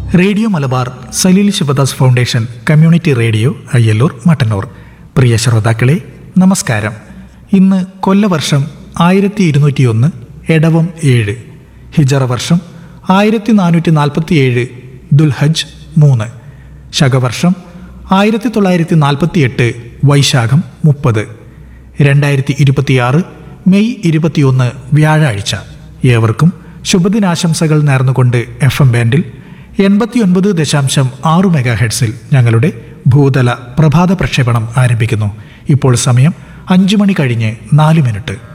radio Malabar Saleel Sivadas foundation community radio Ayyalloor Mattannur പ്രിയ ശ്രോതാക്കളെ നമസ്കാരം ഇന്ന് കൊല്ലവർഷം ആയിരത്തി ഇരുന്നൂറ്റിയൊന്ന് എടവം ഏഴ് ഹിജറ വർഷം ആയിരത്തി നാനൂറ്റി നാൽപ്പത്തിയേഴ് ദുൽഹജ് മൂന്ന് ശകവർഷം ആയിരത്തി തൊള്ളായിരത്തി നാൽപ്പത്തിയെട്ട് വൈശാഖം മുപ്പത് രണ്ടായിരത്തി ഇരുപത്തിയാറ് മെയ് ഇരുപത്തിയൊന്ന് വ്യാഴാഴ്ച ഏവർക്കും ശുഭദിനാശംസകൾ നേർന്നുകൊണ്ട് എഫ് എം ബാൻഡിൽ എൺപത്തിയൊൻപത് ദശാംശം ആറ് മെഗാ ഹെഡ്സിൽ ഞങ്ങളുടെ ഭൂതല പ്രഭാത പ്രക്ഷേപണം ആരംഭിക്കുന്നു ഇപ്പോൾ സമയം അഞ്ചു മണി കഴിഞ്ഞ് നാല് മിനിറ്റ്